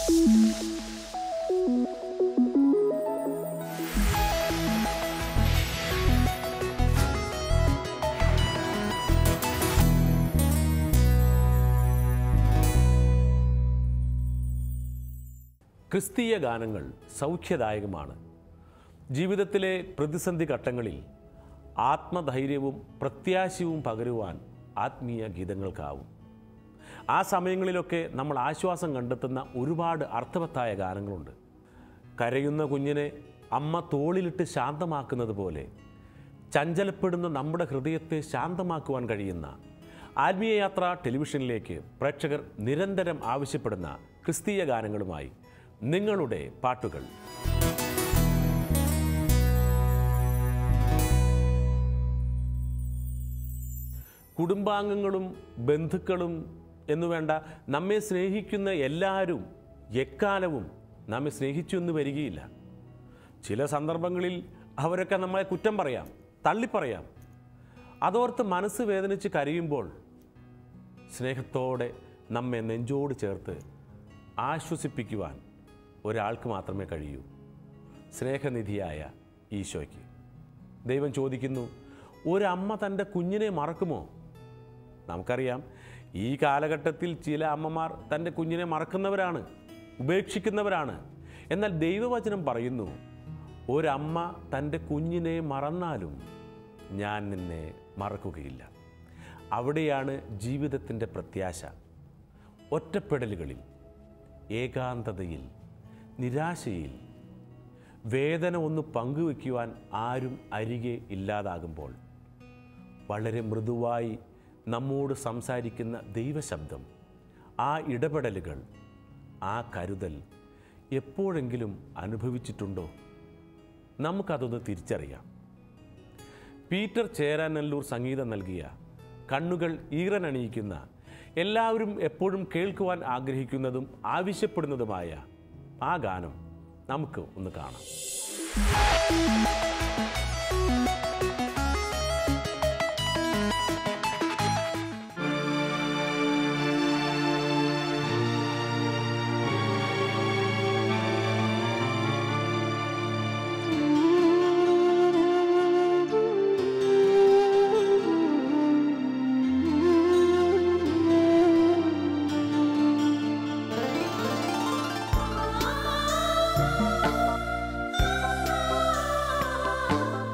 ക്രിസ്തീയ ഗാനങ്ങൾ സൗഖ്യദായകമാണ് ജീവിതത്തിലെ പ്രതിസന്ധി ഘട്ടങ്ങളിൽ ആത്മധൈര്യവും പ്രത്യാശയും പകരുവാൻ ആത്മീയ ഗീതങ്ങൾക്കാവും ആ സമയങ്ങളിലൊക്കെ നമ്മൾ ആശ്വാസം കണ്ടെത്തുന്ന ഒരുപാട് അർത്ഥവത്തായ ഗാനങ്ങളുണ്ട് കരയുന്ന കുഞ്ഞിനെ അമ്മ തോളിലിട്ട് ശാന്തമാക്കുന്നത് പോലെ ചഞ്ചലപ്പെടുന്ന നമ്മുടെ ഹൃദയത്തെ ശാന്തമാക്കുവാൻ കഴിയുന്ന ആത്മീയ യാത്ര ടെലിവിഷനിലേക്ക് പ്രേക്ഷകർ നിരന്തരം ആവശ്യപ്പെടുന്ന ക്രിസ്തീയ ഗാനങ്ങളുമായി നിങ്ങളുടെ പാട്ടുകൾ കുടുംബാംഗങ്ങളും ബന്ധുക്കളും എന്നു വേണ്ട നമ്മെ സ്നേഹിക്കുന്ന എല്ലാവരും എക്കാലവും നമ്മെ സ്നേഹിച്ചു എന്ന് വരികയില്ല ചില സന്ദർഭങ്ങളിൽ അവരൊക്കെ നമ്മളെ കുറ്റം പറയാം തള്ളിപ്പറയാം അതോർത്ത് മനസ്സ് വേദനിച്ച് കരയുമ്പോൾ സ്നേഹത്തോടെ നമ്മെ നെഞ്ചോട് ചേർത്ത് ആശ്വസിപ്പിക്കുവാൻ ഒരാൾക്ക് മാത്രമേ കഴിയൂ സ്നേഹനിധിയായ ഈശോയ്ക്ക് ദൈവം ചോദിക്കുന്നു ഒരമ്മ തൻ്റെ കുഞ്ഞിനെ മറക്കുമോ നമുക്കറിയാം ഈ കാലഘട്ടത്തിൽ ചില അമ്മമാർ തൻ്റെ കുഞ്ഞിനെ മറക്കുന്നവരാണ് ഉപേക്ഷിക്കുന്നവരാണ് എന്നാൽ ദൈവവചനം പറയുന്നു ഒരമ്മ തൻ്റെ കുഞ്ഞിനെ മറന്നാലും ഞാൻ നിന്നെ മറക്കുകയില്ല അവിടെയാണ് ജീവിതത്തിൻ്റെ പ്രത്യാശ ഒറ്റപ്പെടലുകളിൽ ഏകാന്തതയിൽ നിരാശയിൽ വേദന ഒന്ന് പങ്കുവയ്ക്കുവാൻ ആരും അരികെ ഇല്ലാതാകുമ്പോൾ വളരെ മൃദുവായി നമ്മോട് സംസാരിക്കുന്ന ദൈവശബ്ദം ആ ഇടപെടലുകൾ ആ കരുതൽ എപ്പോഴെങ്കിലും അനുഭവിച്ചിട്ടുണ്ടോ നമുക്കതൊന്ന് തിരിച്ചറിയാം പീറ്റർ ചേരാനല്ലൂർ സംഗീതം നൽകിയ കണ്ണുകൾ ഈറനണിയിക്കുന്ന എല്ലാവരും എപ്പോഴും കേൾക്കുവാൻ ആഗ്രഹിക്കുന്നതും ആവശ്യപ്പെടുന്നതുമായ ആ ഗാനം നമുക്ക് ഒന്ന് കാണാം ആ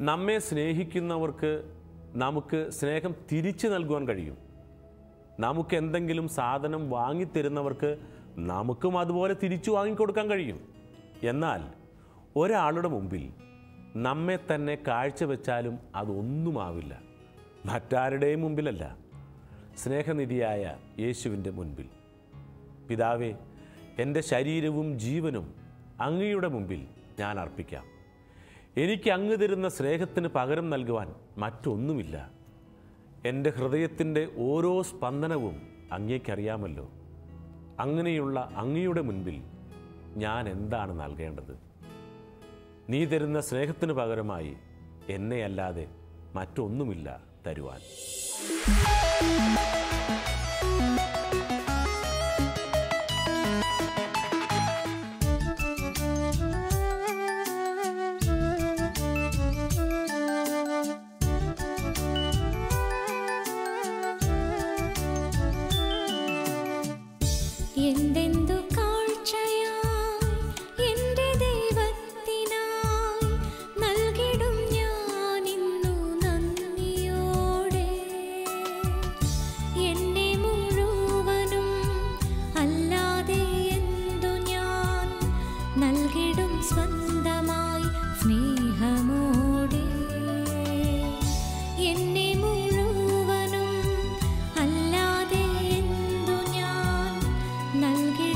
നമ്മെ സ്നേഹിക്കുന്നവർക്ക് നമുക്ക് സ്നേഹം തിരിച്ചു നൽകുവാൻ കഴിയും നമുക്ക് എന്തെങ്കിലും സാധനം വാങ്ങിത്തരുന്നവർക്ക് നമുക്കും അതുപോലെ തിരിച്ചു വാങ്ങിക്കൊടുക്കാൻ കഴിയും എന്നാൽ ഒരാളുടെ മുമ്പിൽ നമ്മെ തന്നെ കാഴ്ചവെച്ചാലും അതൊന്നുമാവില്ല മറ്റാരുടെയും മുമ്പിലല്ല സ്നേഹനിധിയായ യേശുവിൻ്റെ മുൻപിൽ പിതാവേ എൻ്റെ ശരീരവും ജീവനും അങ്ങയുടെ മുമ്പിൽ ഞാൻ അർപ്പിക്കാം എനിക്ക് അങ്ങ് തരുന്ന സ്നേഹത്തിന് പകരം നൽകുവാൻ മറ്റൊന്നുമില്ല എൻ്റെ ഹൃദയത്തിൻ്റെ ഓരോ സ്പന്ദനവും അങ്ങേക്കറിയാമല്ലോ അങ്ങനെയുള്ള അങ്ങയുടെ മുൻപിൽ ഞാൻ എന്താണ് നൽകേണ്ടത് നീ തരുന്ന സ്നേഹത്തിന് പകരമായി എന്നെ അല്ലാതെ മറ്റൊന്നുമില്ല തരുവാൻ എന്തെന്തു കാഴ്ചയായി എൻ്റെ ദൈവത്തിനായി നൽകിടും ഞാനിന്നു നന്ദിയോടെ എന്നെ മുഴുവനും അല്ലാതെ എന്തു ഞാൻ നൽകിടും സ്വന്തമായി സ്നേഹമോടെ എന്നെ മുഴുവനും അല്ലാതെ എന്തു ഞാൻ നൽകി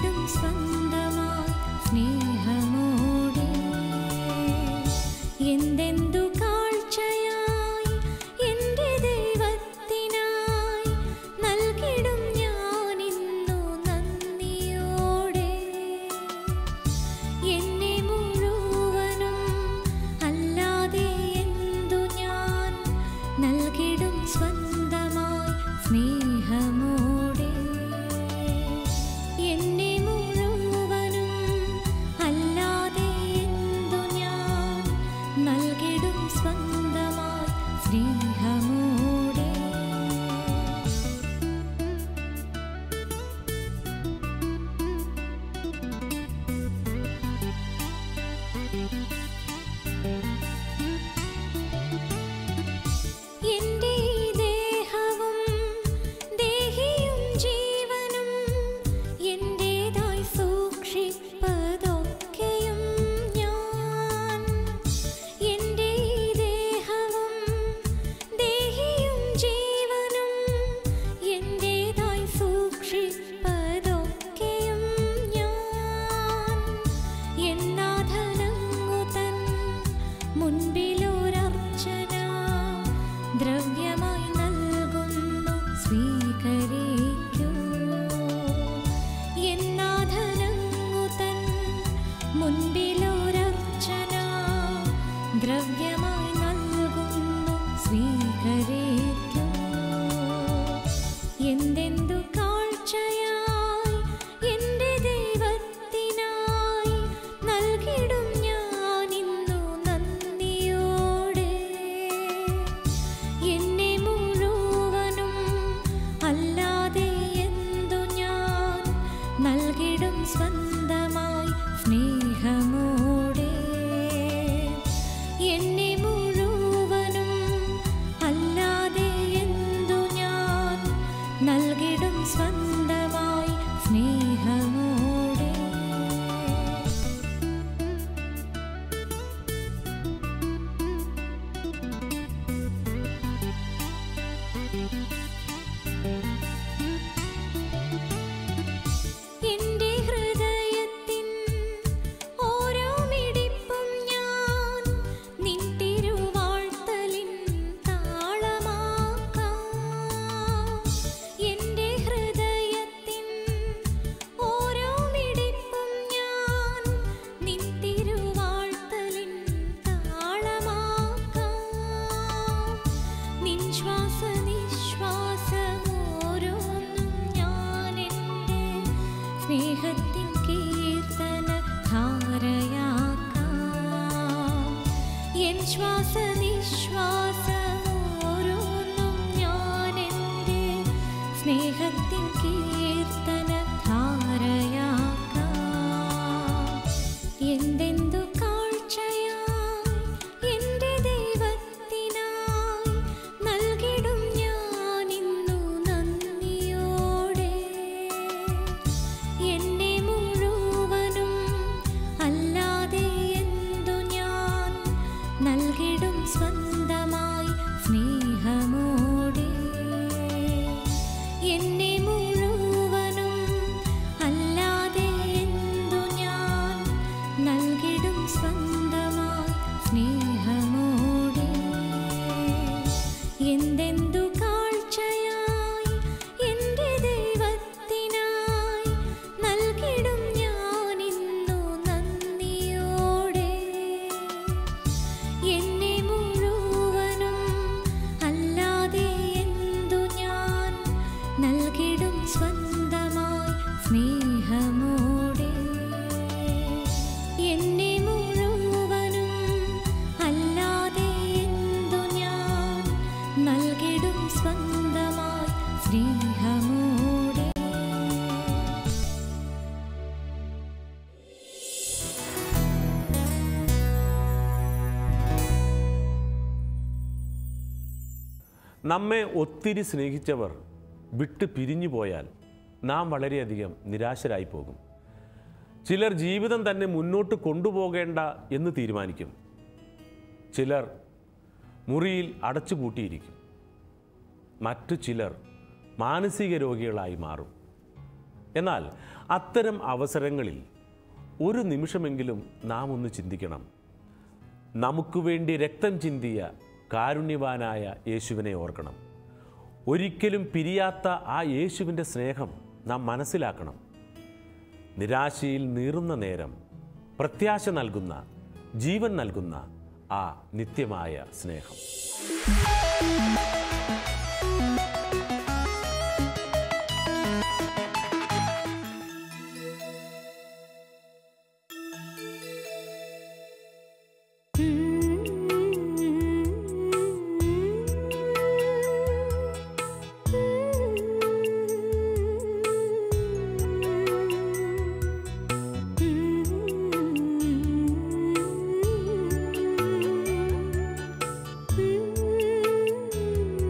എന്തെന്തു കാഴ്ചയായി എൻ്റെ ദൈവത്തിനായി നൽകിടും ഞാനിന്നു നന്ദിയോടെ എന്നെ മുഴുവനും അല്ലാതെ എന്തു ഞാൻ നൽകിടും സ്വന്തമായി സ്നേഹമോടെ എന്നെ മുഴുവനും അല്ലാതെ എന്തു ഞാൻ നൽകിടും സ്വന്തമായി സ്നേഹമോടെ നമ്മെ ഒത്തിരി സ്നേഹിച്ചവർ വിട്ട് പിരിഞ്ഞു പോയാൽ നാം വളരെയധികം നിരാശരായി പോകും ചിലർ ജീവിതം തന്നെ മുന്നോട്ട് കൊണ്ടുപോകേണ്ട എന്ന് തീരുമാനിക്കും ചിലർ മുറിയിൽ അടച്ചുപൂട്ടിയിരിക്കും മറ്റു ചിലർ മാനസിക രോഗികളായി മാറും എന്നാൽ അത്തരം അവസരങ്ങളിൽ ഒരു നിമിഷമെങ്കിലും നാം ഒന്ന് ചിന്തിക്കണം നമുക്ക് വേണ്ടി രക്തം ചിന്തിയ കാരുണ്യവാനായ യേശുവിനെ ഓർക്കണം ഒരിക്കലും പിരിയാത്ത ആ യേശുവിൻ്റെ സ്നേഹം നാം മനസ്സിലാക്കണം നിരാശയിൽ നീറുന്ന നേരം പ്രത്യാശ നൽകുന്ന ജീവൻ നൽകുന്ന ആ നിത്യമായ സ്നേഹം Mm-hmm.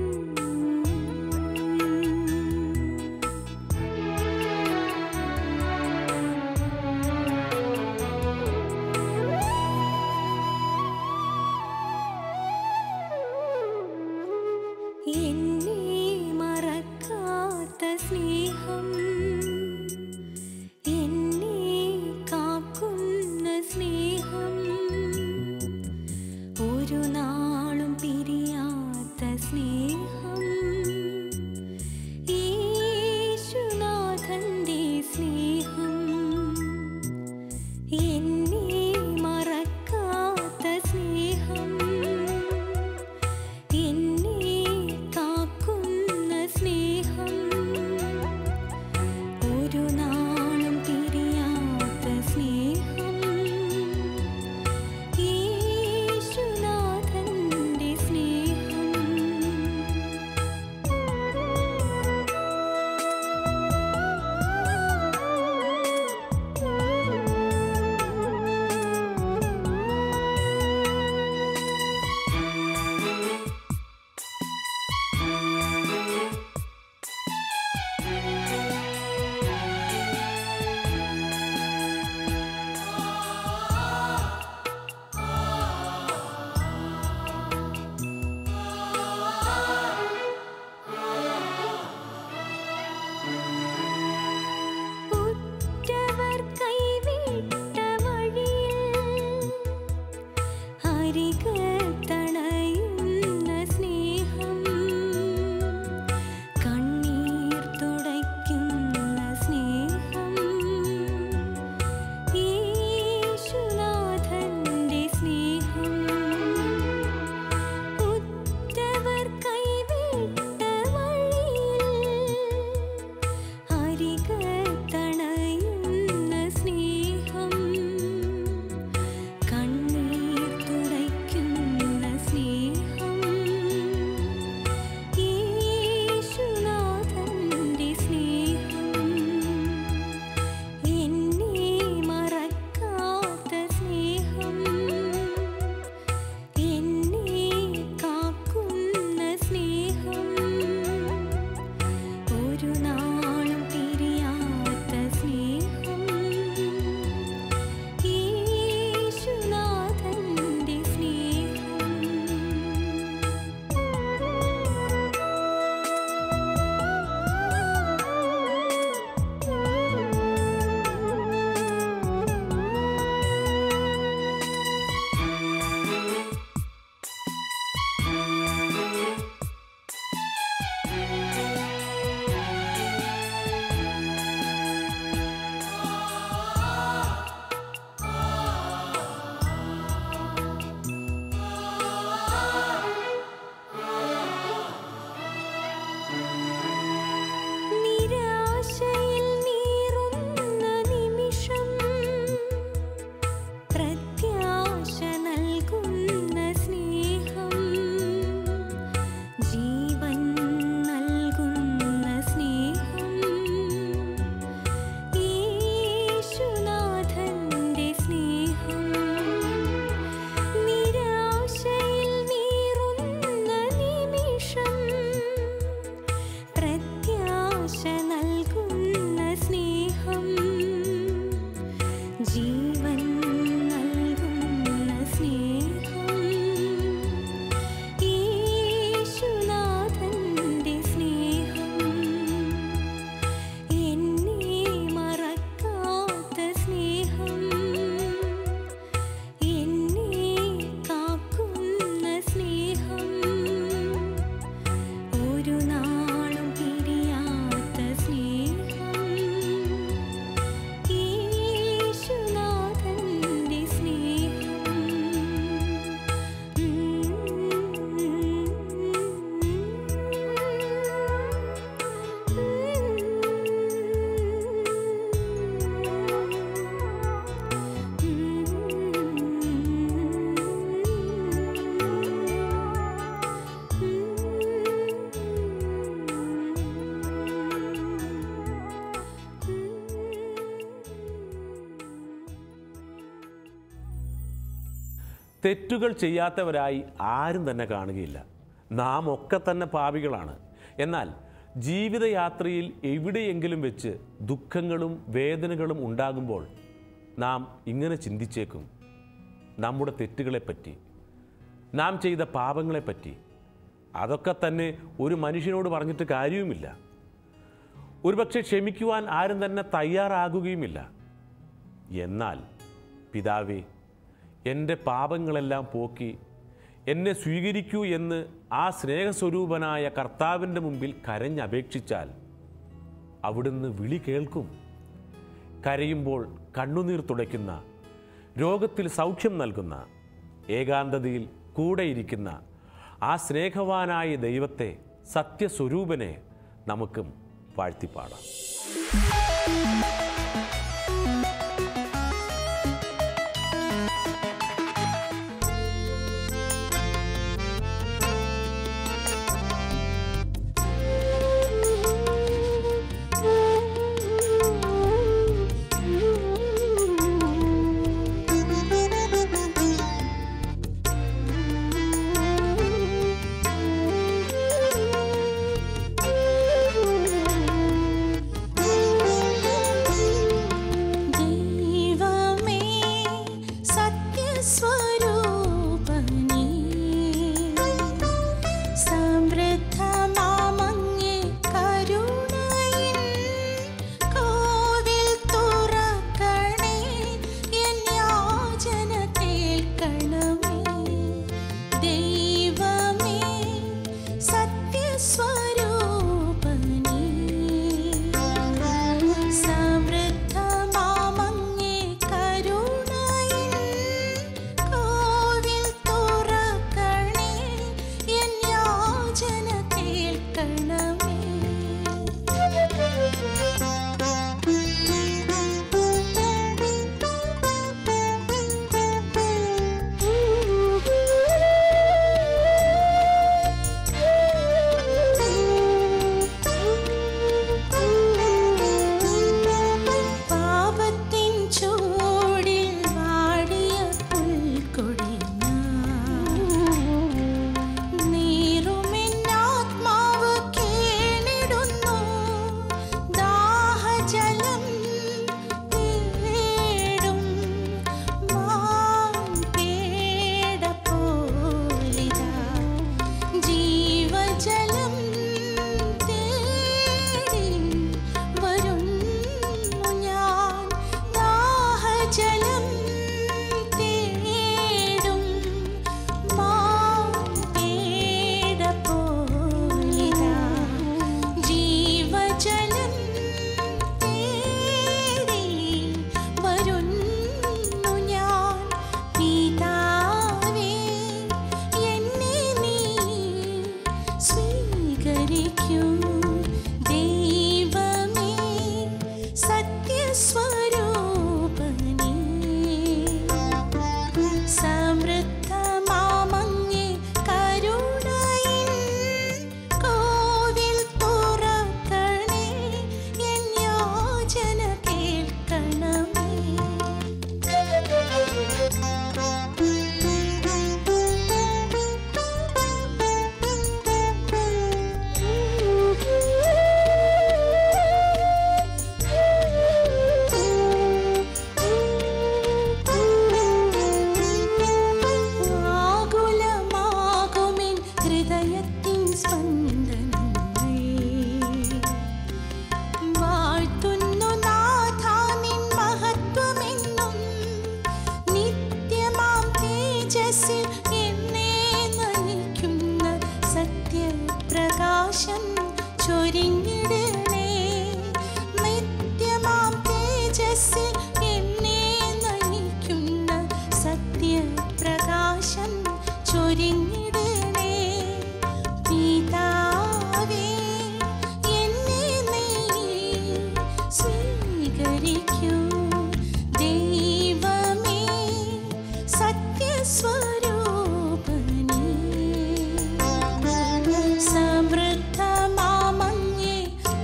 തെറ്റുകൾ ചെയ്യാത്തവരായി ആരും തന്നെ കാണുകയില്ല നാം ഒക്കെ തന്നെ പാപികളാണ് എന്നാൽ ജീവിതയാത്രയിൽ എവിടെയെങ്കിലും വെച്ച് ദുഃഖങ്ങളും വേദനകളും ഉണ്ടാകുമ്പോൾ നാം ഇങ്ങനെ ചിന്തിച്ചേക്കും നമ്മുടെ തെറ്റുകളെപ്പറ്റി നാം ചെയ്ത പാപങ്ങളെപ്പറ്റി അതൊക്കെ തന്നെ ഒരു മനുഷ്യനോട് പറഞ്ഞിട്ട് കാര്യവുമില്ല ഒരുപക്ഷെ ക്ഷമിക്കുവാൻ ആരും തന്നെ തയ്യാറാകുകയുമില്ല എന്നാൽ പിതാവേ എൻ്റെ പാപങ്ങളെല്ലാം പോക്കി എന്നെ സ്വീകരിക്കൂ എന്ന് ആ സ്നേഹസ്വരൂപനായ കർത്താവിൻ്റെ മുമ്പിൽ കരഞ്ഞപേക്ഷിച്ചാൽ അവിടുന്ന് വിളി കേൾക്കും കരയുമ്പോൾ കണ്ണുനീർ തുടയ്ക്കുന്ന രോഗത്തിൽ സൗഖ്യം നൽകുന്ന ഏകാന്തതയിൽ കൂടെയിരിക്കുന്ന ആ സ്നേഹവാനായ ദൈവത്തെ സത്യസ്വരൂപനെ നമുക്കും വാഴ്ത്തിപ്പാടാം ദൈവമേ സത്യസ്വരൂപനീ സമൃദ്ധമാമങ്ങേ കരുണയിൻ കോവിൽ തുറക്കണേ എൻ യാചന കേൾക്കണമേ ദൈവമേ സത്യസ്വരൂപനീ സമൃദ്ധമാമങ്ങേ കരുണയിൻ കോവിൽ തുറക്കണേ എൻ യാചന കേൾക്കണമേ പാപത്തിൻ ചൂടിൽ വാടിയ പുൽക്കൊടി നീറുമെന്നാത്മാവ് കേണിടുന്നു ദാഹജലം തേടും മാൻപേട പോലിതാ ജീവജലം തേടി വരുന്നു ഞാൻ ദാഹജലം തേടും മാൻപേട പോലിതാ ജീവജലം തേടി വരുന്നു ഞാൻ പിതാവേ എന്നെ നീ സ്വീകരിക്കൂ ദൈവമേ സത്യസ്വരൂപനേ സമൃദ്ധമാമങ്ങേ കരുണയിൻ കോവിൽ തുറക്കണേ എൻ യാചന കേൾക്കണമേ ആകുലമാകുമെൻ ഹൃദയത്തിൻ സ്പന്ദനങ്ങൾ വാഴ്ത്തുന്നു നാഥാ നിൻ മഹത്വമെന്നും നിത്യമാം തേജസ്സിൽ എന്നെ നയിക്കുന്ന സത്യപ്രകാശം ചൊരിഞ്ഞിടണേ നിത്യമാം തേജസ്സിൽ എന്നെ നയിക്കുന്ന സത്യപ്രകാശം ചൊരിഞ്ഞിടണേ പിതാവേ എന്നെ നീ സ്വീകരിക്കൂ ദൈവമേ സത്യസ്വരൂപനേ സമൃദ്ധമാമങ്ങേ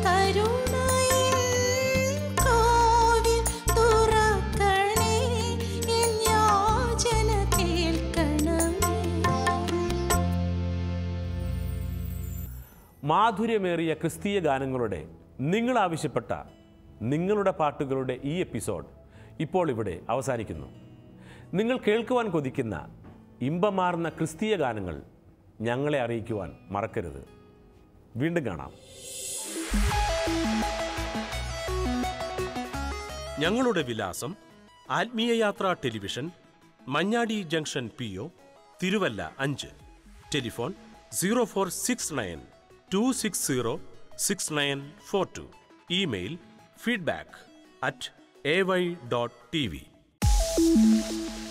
മാധുര്യമേറിയ ക്രിസ്തീയ ഗാനങ്ങളുടെ നിങ്ങൾ ആവശ്യപ്പെട്ട നിങ്ങളുടെ പാട്ടുകളുടെ ഈ എപ്പിസോഡ് ഇപ്പോൾ ഇവിടെ അവസാനിക്കുന്നു നിങ്ങൾ കേൾക്കുവാൻ കൊതിക്കുന്ന ഇമ്പമാർന്ന ക്രിസ്തീയ ഗാനങ്ങൾ ഞങ്ങളെ അറിയിക്കുവാൻ മറക്കരുത് വീണ്ടും കാണാം ഞങ്ങളുടെ വിലാസം ആത്മീയ യാത്രാ television Manjadi junction P O Thiruvalla അഞ്ച് telephone zero four six nine two six zero six nine four two email feedback at A Y dot T V